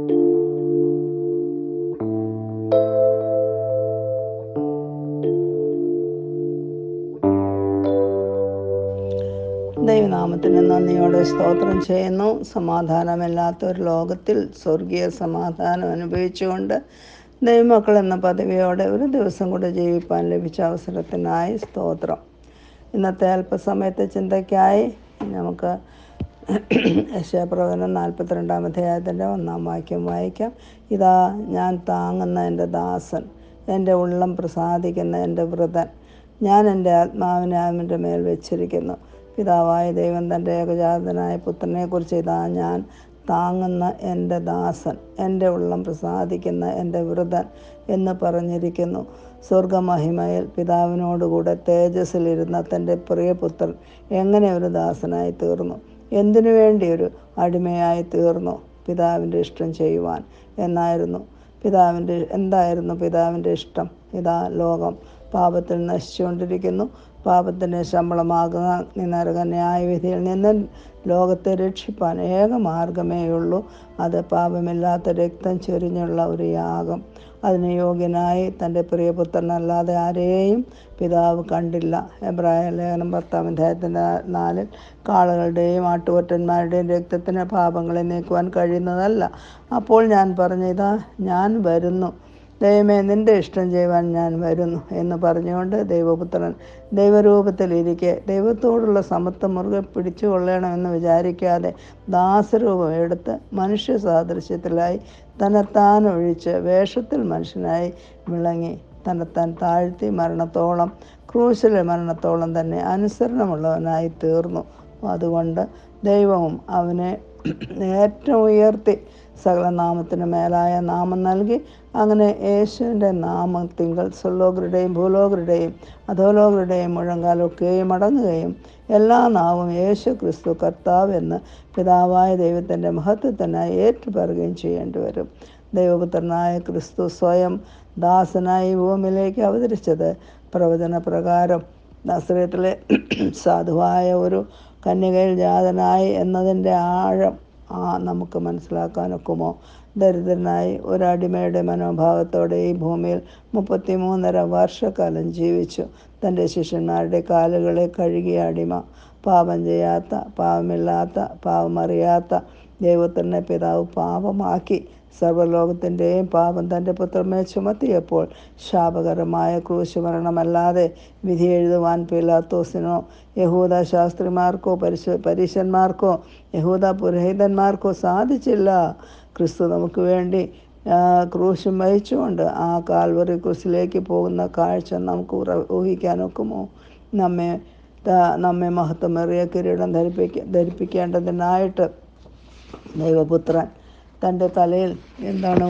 ദൈവനാമത്തിന് നന്ദിയോടെ സ്തോത്രം ചെയ്യുന്നു സമാധാനമില്ലാത്ത ഒരു ലോകത്തിൽ സ്വർഗീയ സമാധാനം അനുഭവിച്ചുകൊണ്ട് ദൈവമക്കൾ എന്ന പദവിയോടെ ഒരു ദിവസം കൂടെ ജീവിപ്പാൻ ലഭിച്ച അവസരത്തിനായി സ്തോത്രം ഇന്നത്തെ അല്പസമയത്തെ ചിന്തയ്ക്കായി നമുക്ക് യശയപ്രവചനം നാൽപ്പത്തിരണ്ടാം അധ്യായത്തിൻ്റെ ഒന്നാം വാക്യം വായിക്കാം ഇതാ ഞാൻ താങ്ങുന്ന എൻ്റെ ദാസൻ എൻ്റെ ഉള്ളം പ്രസാദിക്കുന്ന എൻ്റെ വ്രതൻ ഞാൻ എൻ്റെ ആത്മാവിനെ അവൻ്റെ മേൽ വെച്ചിരിക്കുന്നു പിതാവായ ദൈവം തൻ്റെ ഏകജാതനായ പുത്രനെക്കുറിച്ച് ഇതാ ഞാൻ താങ്ങുന്ന എൻ്റെ ദാസൻ എൻ്റെ ഉള്ളം പ്രസാദിക്കുന്ന എൻ്റെ വ്രതൻ എന്ന് പറഞ്ഞിരിക്കുന്നു സ്വർഗമഹിമയിൽ പിതാവിനോടുകൂടെ തേജസ്സിലിരുന്ന തൻ്റെ പ്രിയപുത്രൻ എങ്ങനെ ഒരു ദാസനായി തീർന്നു എന്തിനു വേണ്ടി ഒരു അടിമയായി തീർന്നു പിതാവിൻ്റെ ഇഷ്ടം ചെയ്യുവാൻ എന്നായിരുന്നു പിതാവിൻ്റെ എന്തായിരുന്നു പിതാവിൻ്റെ ഇഷ്ടം ഇതാ ലോകം പാപത്തിൽ നശിച്ചുകൊണ്ടിരിക്കുന്നു പാപത്തിൻ്റെ ശമ്പളമാകുന്ന നരക ന്യായവിധിയിൽ നിന്ന് ലോകത്തെ രക്ഷിപ്പാൻ ഏക മാർഗമേ ഉള്ളൂ അത് പാപമില്ലാത്ത രക്തം ചൊരിഞ്ഞുള്ള ഒരു യാഗം അതിന് യോഗ്യനായി തൻ്റെ പ്രിയപുത്രനല്ലാതെ ആരെയും പിതാവ് കണ്ടില്ല എബ്രായ ലേഖനം പത്താം അധ്യായത്തിൻ്റെ നാലിൽ കാളകളുടെയും ആട്ടുകൊറ്റന്മാരുടെയും രക്തത്തിന് പാപങ്ങളെ നീക്കുവാൻ കഴിയുന്നതല്ല അപ്പോൾ ഞാൻ പറഞ്ഞു ഇതാ ഞാൻ വരുന്നു ദൈവമേ നിൻ്റെ ഇഷ്ടം ചെയ്യുവാൻ ഞാൻ വരുന്നു എന്ന് പറഞ്ഞുകൊണ്ട് ദൈവപുത്രൻ ദൈവരൂപത്തിലിരിക്കെ ദൈവത്തോടുള്ള സമത്വം മുറുകെ പിടിച്ചു കൊള്ളണമെന്ന് വിചാരിക്കാതെ ദാസരൂപം എടുത്ത് മനുഷ്യ സാദൃശ്യത്തിലായി തന്നെത്താൻ ഒഴിച്ച് വേഷത്തിൽ മനുഷ്യനായി വിളങ്ങി തന്നെത്താൻ താഴ്ത്തി മരണത്തോളം ക്രൂശിലെ മരണത്തോളം തന്നെ അനുസരണമുള്ളവനായി തീർന്നു അതുകൊണ്ട് ദൈവവും അവനെ ഏറ്റവും ഉയർത്തി സകല നാമത്തിന് മേലായ നാമം നൽകി അങ്ങനെ യേശുവിൻ്റെ നാമത്തിങ്കൽ സ്വർലോകരുടെയും ഭൂലോകരുടെയും അധോലോകരുടെയും മുഴങ്കാലൊക്കെയും അടങ്ങുകയും എല്ലാ നാവും യേശു ക്രിസ്തു കർത്താവ് എന്ന് പിതാവായ ദൈവത്തിൻ്റെ മഹത്വത്തിനായി ഏറ്റുപറയുകയും ചെയ്യേണ്ടി വരും ദൈവപുത്രനായ ക്രിസ്തു സ്വയം ദാസനായി ഭൂമിയിലേക്ക് അവതരിച്ചത് പ്രവചന പ്രകാരം നസ്രയത്തിലെ സാധുവായ ഒരു കന്യകയിൽ ജാതനായി എന്നതിൻ്റെ ആഴം ആ നമുക്ക് മനസ്സിലാക്കാനൊക്കുമോ ദരിദ്രനായി ഒരടിമയുടെ മനോഭാവത്തോടെ ഈ ഭൂമിയിൽ മുപ്പത്തിമൂന്നര വർഷക്കാലം ജീവിച്ചു തൻ്റെ ശിഷ്യന്മാരുടെ കാലുകളെ കഴുകിയ അടിമ പാപം ചെയ്യാത്ത പാപമില്ലാത്ത പാപമറിയാത്ത ദൈവത്തിൻ്റെ പിതാവ് പാപമാക്കി സർവ്വലോകത്തിൻ്റെയും പാപം തൻ്റെ പുത്രമേ ചുമത്തിയപ്പോൾ ശാപകരമായ ക്രൂശ് മരണമല്ലാതെ വിധി എഴുതുവാൻ പിലാത്തോസിനോ യഹൂദ ശാസ്ത്രിമാർക്കോ പരിശ പരീശന്മാർക്കോ യഹൂദ പുരോഹിതന്മാർക്കോ സാധിച്ചില്ല ക്രിസ്തു നമുക്ക് വേണ്ടി ക്രൂശും വഹിച്ചുകൊണ്ട് ആ കാൽവറി ക്രൂശിലേക്ക് പോകുന്ന കാഴ്ച നമുക്ക് ഊഹിക്കാനൊക്കുമോ നമ്മെ നമ്മെ മഹത്വമേറിയ കിരീടം ധരിപ്പിക്ക ധരിപ്പിക്കേണ്ടതിനായിട്ട് ദൈവപുത്രൻ തൻ്റെ തലയിൽ എന്താണ്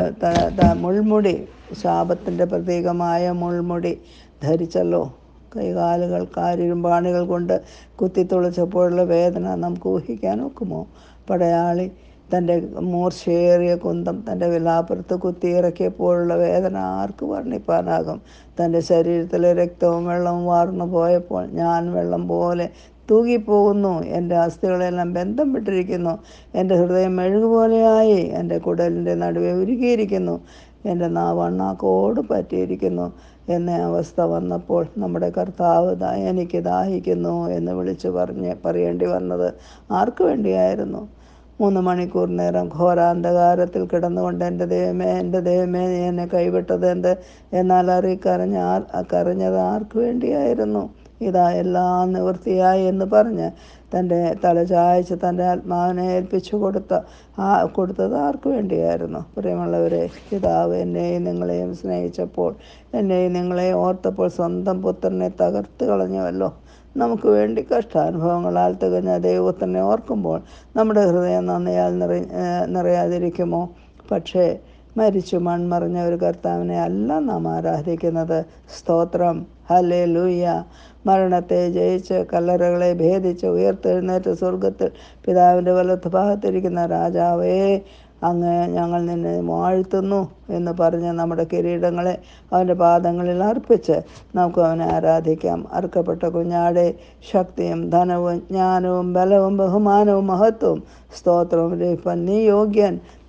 മുൾമുടി ശാപത്തിൻ്റെ പ്രതീകമായ മുൾമുടി ധരിച്ചല്ലോ കൈകാലുകൾ കാരിരുമ്പാണികൾ കൊണ്ട് കുത്തിത്തുളച്ചപ്പോഴുള്ള വേദന നമുക്ക് ഊഹിക്കാൻ ഒക്കുമോ പടയാളി തൻ്റെ മൂർച്ചയേറിയ കുന്തം തൻ്റെ വിലാപ്പുറത്ത് കുത്തിയിറക്കിയപ്പോഴുള്ള വേദന ആർക്ക് വർണ്ണിപ്പാനാകും തൻ്റെ ശരീരത്തിലെ രക്തവും വെള്ളവും വാർന്നു പോയപ്പോൾ ഞാൻ വെള്ളം പോലെ തൂകിപ്പോകുന്നു എൻ്റെ അസ്ഥികളെല്ലാം ബന്ധം വിട്ടിരിക്കുന്നു എൻ്റെ ഹൃദയം മെഴുകുപോലെയായി എൻ്റെ കുടലിൻ്റെ നടുവെ ഉരുകിയിരിക്കുന്നു എൻ്റെ നാവണ്ണാക്കോട് പറ്റിയിരിക്കുന്നു എന്ന അവസ്ഥ വന്നപ്പോൾ നമ്മുടെ കർത്താവ് എനിക്ക് ദാഹിക്കുന്നു എന്ന് വിളിച്ചു പറഞ്ഞ് പറയേണ്ടി വന്നത് ആർക്കു വേണ്ടിയായിരുന്നു മൂന്ന് മണിക്കൂർ നേരം ഘോരാന്ധകാരത്തിൽ കിടന്നുകൊണ്ട് എൻ്റെ ദൈവമേ എൻ്റെ ദൈവമേ നീ എന്നെ കൈവിട്ടത് എന്ത് എന്നാൽ അറിയി കരഞ്ഞ ആർ കരഞ്ഞത് ആർക്കു വേണ്ടിയായിരുന്നു ഇതാ എല്ലാം നിവൃത്തിയായി എന്ന് പറഞ്ഞ് തൻ്റെ തല ചായച്ച് തൻ്റെ ആത്മാവിനെ ഏൽപ്പിച്ചു കൊടുത്ത ആ കൊടുത്തത് ആർക്കു വേണ്ടിയായിരുന്നു പ്രിയമുള്ളവരെ പിതാവ് എന്നെയും നിങ്ങളെയും സ്നേഹിച്ചപ്പോൾ എന്നെയും നിങ്ങളെയും ഓർത്തപ്പോൾ സ്വന്തം പുത്രനെ തകർത്ത് കളഞ്ഞുവല്ലോ നമുക്ക് വേണ്ടി കഷ്ടാനുഭവങ്ങളാൽ തികഞ്ഞ ദൈവത്തിനെ ഓർക്കുമ്പോൾ നമ്മുടെ ഹൃദയം നന്ദിയാൽ നിറ നിറയാതിരിക്കുമോ പക്ഷേ മരിച്ചു മൺമറിഞ്ഞ ഒരു കർത്താവിനെ അല്ല നാം ആരാധിക്കുന്നത് സ്തോത്രം ഹലേ ലൂയ്യ മരണത്തെ ജയിച്ച് കല്ലറകളെ ഭേദിച്ച് ഉയർത്തെഴുന്നേറ്റ സ്വർഗത്തിൽ പിതാവിൻ്റെ വലത്ത് ഭാഗത്തിരിക്കുന്ന രാജാവേ അങ്ങ് ഞങ്ങൾ നിന്നെ വാഴ്ത്തുന്നു എന്ന് പറഞ്ഞ് നമ്മുടെ കിരീടങ്ങളെ അവൻ്റെ പാദങ്ങളിൽ അർപ്പിച്ച് നമുക്ക് അവനെ ആരാധിക്കാം അർക്കപ്പെട്ട കുഞ്ഞാടെ ശക്തിയും ധനവും ജ്ഞാനവും ബലവും ബഹുമാനവും മഹത്വവും സ്തോത്രവും ലഭിപ്പാൻ നീ യോഗ്യൻ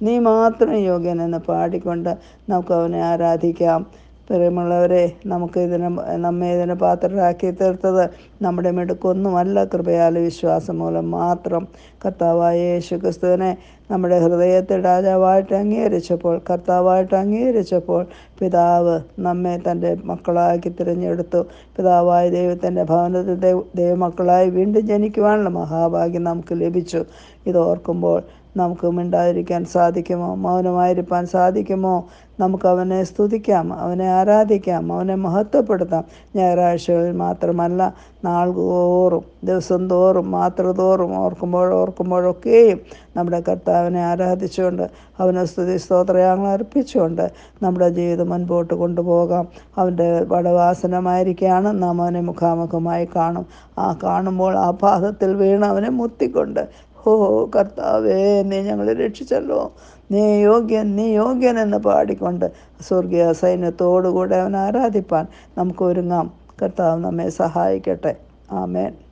നീ മാത്രം യോഗ്യനെന്ന് പാടിക്കൊണ്ട് നമുക്ക് അവനെ ആരാധിക്കാം പ്രിയമുള്ളവരെ നമുക്ക് ഇതിന് നമ്മെ ഇതിന് പാത്രരാക്കി തീർത്തത് നമ്മുടെ മിടുക്കൊന്നുമല്ല കൃപയാൽ വിശ്വാസം മൂലം മാത്രം കർത്താവായ യേശു ക്രിസ്തുവിനെ നമ്മുടെ ഹൃദയത്തിൽ രാജാവായിട്ട് അംഗീകരിച്ചപ്പോൾ കർത്താവായിട്ട് അംഗീകരിച്ചപ്പോൾ പിതാവ് നമ്മെ തൻ്റെ മക്കളാക്കി തിരഞ്ഞെടുത്തു പിതാവായ ദൈവത്തിൻ്റെ ഭവനത്തിൽ ദൈവ ദൈവമക്കളായി വീണ്ടും ജനിക്കുവാനുള്ള മഹാഭാഗ്യം നമുക്ക് ലഭിച്ചു ഇത് ഓർക്കുമ്പോൾ നമുക്ക് മിണ്ടാതിരിക്കാൻ സാധിക്കുമോ മൗനമായിരിക്കാൻ സാധിക്കുമോ നമുക്ക് അവനെ സ്തുതിക്കാം അവനെ ആരാധിക്കാം അവനെ മഹത്വപ്പെടുത്താം ഞായറാഴ്ചകളിൽ മാത്രമല്ല നാൾ തോറും ദിവസം തോറും മാത്ര തോറും ഓർക്കുമ്പോൾ ഓർക്കുമ്പോഴൊക്കെയും നമ്മുടെ കർത്താവിനെ ആരാധിച്ചുകൊണ്ട് അവനെ സ്തുതി സ്തോത്രയാങ്ങൾ അർപ്പിച്ചുകൊണ്ട് നമ്മുടെ ജീവിതം മുൻപോട്ട് കൊണ്ടുപോകാം അവൻ്റെ വടവാസനമായിരിക്കുകയാണ് നാം അവനെ മുഖാമുഖമായി കാണും ആ കാണുമ്പോൾ ആ പാദത്തിൽ വീണ് അവനെ മുത്തിക്കൊണ്ട് ഓ കർത്താവേ നീ ഞങ്ങളെ രക്ഷിച്ചല്ലോ നീ യോഗ്യൻ നീ യോഗ്യൻ എന്ന് പാടിക്കൊണ്ട് സ്വർഗീയ സൈന്യത്തോടുകൂടെ അവൻ ആരാധിപ്പാൻ നമുക്ക് ഒരുങ്ങാം കർത്താവ് നമ്മെ സഹായിക്കട്ടെ ആമേൻ